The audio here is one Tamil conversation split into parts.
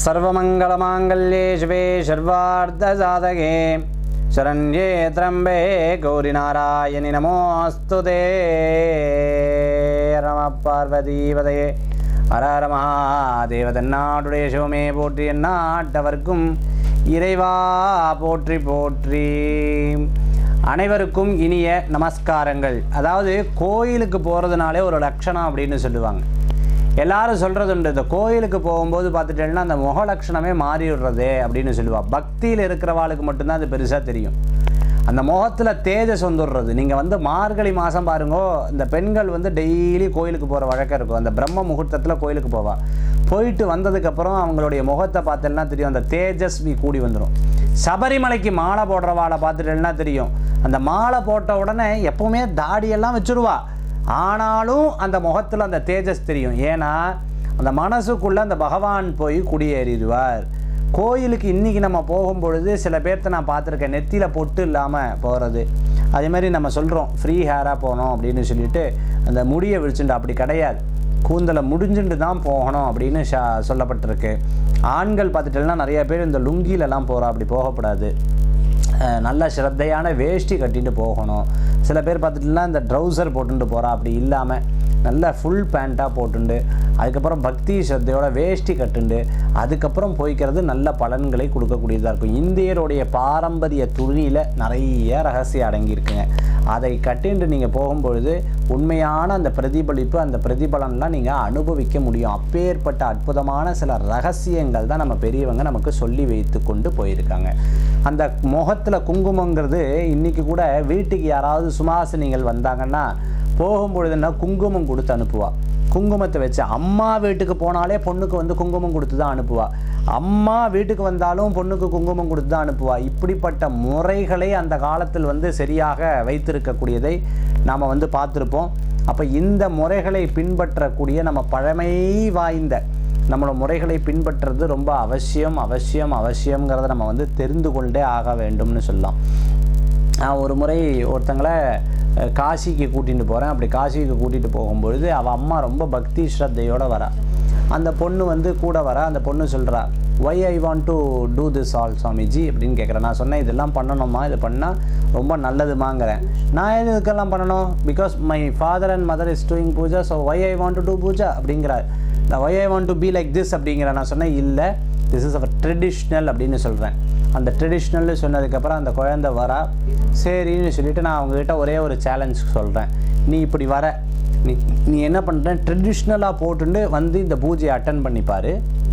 सर्वमङ्गलमाङ्गल्ये शिवे सर्वार्धसाधके शरण्ये त्र्यम्बे गौरिनारायणि नमोऽस्तु ते नमः பார்வதீபதையே ஹர ஹர மகாதேவ தென்னாடுடைய சிவமே போற்றி எந்நாட்டவர்க்கும் இறைவா போற்றி போற்றி அனைவருக்கும் இனிய நமஸ்காரங்கள் அதாவது கோயிலுக்கு போகிறதுனாலே ஒரு லட்சணம் அப்படின்னு சொல்லுவாங்க எல்லாரும் சொல்கிறது உண்டு இந்த கோயிலுக்கு போகும்போது பார்த்துட்டேன்னா அந்த முக லட்சணமே மாறி விடுறதே அப்படின்னு சொல்லுவா பக்தியில் இருக்கிறவாளுக்கு மட்டும்தான் அது பெருசாக தெரியும் அந்த முகத்தில் தேஜஸ் வந்துடுறது நீங்கள் வந்து மார்கழி மாதம் பாருங்கோ இந்த பெண்கள் வந்து டெய்லி கோயிலுக்கு போகிற வழக்கம் இருக்கும் அந்த பிரம்ம முகூர்த்தத்தில் கோயிலுக்கு போவா போயிட்டு வந்ததுக்கப்புறம் அவங்களுடைய முகத்தை பார்த்தேன்னா தெரியும் அந்த தேஜஸ்வி கூடி வந்துடும் சபரிமலைக்கு மாலை போடுறவாளை பார்த்துட்டேன்னா தெரியும் அந்த மாலை போட்ட உடனே எப்பவுமே தாடியெல்லாம் வச்சுருவா ஆனாலும் அந்த முகத்தில் அந்த தேஜஸ் தெரியும் ஏன்னா அந்த மனசுக்குள்ளே அந்த பகவான் போய் குடியேறிடுவார் கோயிலுக்கு இன்றைக்கி நம்ம போகும்பொழுது சில பேர்த்த நான் பார்த்துருக்கேன் நெத்தியில் பொட்டு இல்லாமல் போகிறது அதே மாதிரி நம்ம சொல்கிறோம் ஃப்ரீ ஹேராக போனோம் அப்படின்னு சொல்லிட்டு அந்த முடியை விழிச்சுட்டு அப்படி கிடையாது கூந்தலை முடிஞ்சுட்டு தான் போகணும் அப்படின்னு ஷா சொல்லப்பட்டிருக்கு ஆண்கள் பார்த்துட்டேன்னா நிறைய பேர் இந்த லுங்கிலெல்லாம் போகிறோம் அப்படி போகக்கூடாது அஹ் நல்ல ஸ்ரத்தையான வேஷ்டி கட்டிட்டு போகணும் சில பேர் பார்த்துட்டுலாம் இந்த ட்ரௌசர் போட்டுட்டு போகிறா அப்படி இல்லாமல் நல்ல ஃபுல் பேண்ட்டாக போட்டுண்டு அதுக்கப்புறம் பக்தி ஸ்ரத்தையோட வேஷ்டி கட்டுண்டு அதுக்கப்புறம் போய்க்கிறது நல்ல பலன்களை கொடுக்கக்கூடியதாக இருக்கும் இந்தியருடைய பாரம்பரிய துணியில் நிறைய ரகசியம் அடங்கியிருக்குங்க அதை கட்டிண்டு நீங்கள் போகும்பொழுது உண்மையான அந்த பிரதிபலிப்பு அந்த பிரதிபலன்லாம் நீங்கள் அனுபவிக்க முடியும் அப்பேற்பட்ட அற்புதமான சில ரகசியங்கள் தான் நம்ம பெரியவங்க நமக்கு சொல்லி வைத்து கொண்டு போயிருக்காங்க அந்த முகத்தில் குங்குமங்கிறது இன்றைக்கி கூட வீட்டுக்கு யாராவது சுமாசினிகள் வந்தாங்கன்னா போகும்பொழுதுன்னா குங்குமம் கொடுத்து அனுப்புவா குங்குமத்தை வச்சு அம்மா வீட்டுக்கு போனாலே பொண்ணுக்கு வந்து குங்குமம் கொடுத்து தான் அனுப்புவா அம்மா வீட்டுக்கு வந்தாலும் பொண்ணுக்கு குங்குமம் கொடுத்து தான் அனுப்புவா இப்படிப்பட்ட முறைகளை அந்த காலத்தில் வந்து சரியாக வைத்திருக்கக்கூடியதை நாம் வந்து பார்த்துருப்போம் அப்போ இந்த முறைகளை பின்பற்றக்கூடிய நம்ம பழமை வாய்ந்த நம்மளோட முறைகளை பின்பற்றுறது ரொம்ப அவசியம் அவசியம் அவசியங்கிறத நம்ம வந்து தெரிந்து கொண்டே ஆக வேண்டும்னு சொல்லலாம் நான் ஒரு முறை ஒருத்தங்களை அஹ், காசிக்கு கூட்டிகிட்டு போகிறேன் அப்படி காசிக்கு கூட்டிகிட்டு போகும்பொழுது அவள் அம்மா ரொம்ப பக்தி ஸ்ரத்தையோடு வரா அந்த பொண்ணு வந்து கூட வர அந்த பொண்ணு சொல்கிறா why I want to do this all Swamiji அப்படின்னு கேட்குறேன் நான் சொன்னேன் இதெல்லாம் பண்ணணுமா இது பண்ணால் ரொம்ப நல்லதுமாங்கிறேன் நான் எது இதுக்கெல்லாம் பண்ணணும் because my father and mother is doing puja so why I want to do puja அப்படிங்கிறார் நான் why I want to be like this அப்படிங்கிற நான் சொன்னேன் இல்லை திஸ் இஸ் அவர் ட்ரெடிஷ்னல் அப்படின்னு சொல்கிறேன் அந்த ட்ரெடிஷ்னல்னு சொன்னதுக்கப்புறம் அந்த குழந்தை வரா சரின்னு சொல்லிட்டு நான் அவங்ககிட்ட ஒரே ஒரு சேலஞ்ச் சொல்கிறேன் நீ இப்படி வர நீ நீ என்ன பண்ணுற ட்ரெடிஷ்னலாக போட்டுட்டு வந்து இந்த பூஜையை அட்டன் பண்ணிப்பார்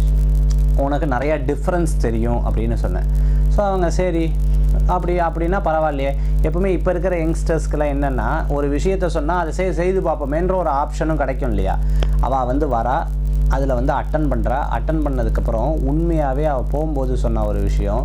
உனக்கு நிறையா டிஃப்ரென்ஸ் தெரியும் அப்படின்னு சொன்னேன் ஸோ அவங்க சரி அப்படி அப்படின்னா பரவாயில்லையே எப்பவுமே இப்போ இருக்கிற யங்ஸ்டர்ஸ்க்கெல்லாம் என்னென்னா ஒரு விஷயத்த சொன்னால் அதை செய் செய்து பார்ப்போமேன்ற ஒரு ஆப்ஷனும் கிடைக்கும் இல்லையா அவள் வந்து வரா அதில் வந்து அட்டன் பண்ணுறா அட்டன் பண்ணதுக்கப்புறம் உண்மையாகவே அவள் போகும்போது சொன்ன ஒரு விஷயம்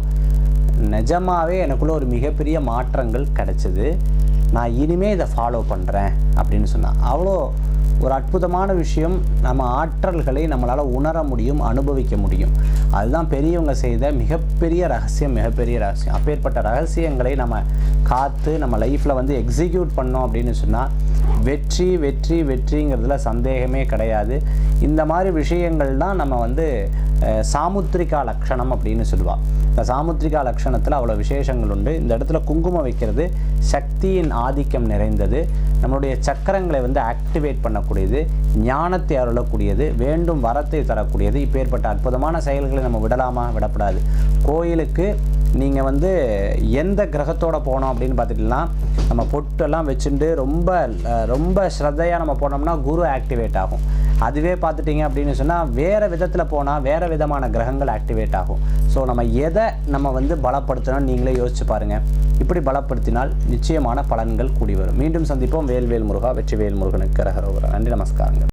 நிஜமாவே எனக்குள்ள ஒரு மிகப்பெரிய மாற்றங்கள் கிடைச்சிது நான் இனிமே இதை ஃபாலோ பண்ணுறேன் அப்படின்னு சொன்னான் அவ்வளோ ஒரு அற்புதமான விஷயம் நம்ம ஆற்றல்களை நம்மளால் உணர முடியும் அனுபவிக்க முடியும் அதுதான் பெரியவங்க செய்த மிகப்பெரிய ரகசியம் மிகப்பெரிய ரகசியம் அப்பேற்பட்ட ரகசியங்களை நம்ம காத்து நம்ம லைஃப்பில் வந்து எக்ஸிக்யூட் பண்ணோம் அப்படின்னு சொன்னால் வெற்றி வெற்றி வெற்றிங்கிறதுல சந்தேகமே கிடையாது இந்த மாதிரி விஷயங்கள் தான் நம்ம வந்து அஹ், சாமுத்திரிகா லக்ஷணம் அப்படின்னு சொல்லுவாள் இந்த சாமுத்திரிகா லக்ஷணத்தில் அவ்வளோ விசேஷங்கள் உண்டு இந்த இடத்துல குங்குமம் வைக்கிறது சக்தியின் ஆதிக்கம் நிறைந்தது நம்மளுடைய சக்கரங்களை வந்து ஆக்டிவேட் பண்ணக்கூடியது ஞானத்தை அருளக்கூடியது வேண்டும் வரத்தை தரக்கூடியது இப்பேற்பட்ட அற்புதமான செயல்களை நம்ம விடலாமா விடக்கூடாது கோயிலுக்கு நீங்கள் வந்து எந்த கிரகத்தோட போனோம் அப்படின்னு பார்த்துட்டிங்கன்னா நம்ம பொட்டெல்லாம் வச்சுட்டு ரொம்ப அஹ், ரொம்ப ஸ்ரத்தையாக நம்ம போனோம்னா குரு ஆக்டிவேட் ஆகும் அதுவே பார்த்துட்டிங்க அப்படின்னு சொன்னால் வேறு விதத்தில் போனால் வேறு விதமான கிரகங்கள் ஆக்டிவேட் ஆகும் ஸோ நம்ம எதை நம்ம வந்து பலப்படுத்தணும்னு நீங்களே யோசிச்சு பாருங்கள் இப்படி பலப்படுத்தினால் நிச்சயமான பலன்கள் கூடி வரும் மீண்டும் சந்திப்போம் வேல்வேல் முருகா வெற்றிவேல் முருகனுக்கு ரகரோகரா நன்றி நமஸ்காரங்கள்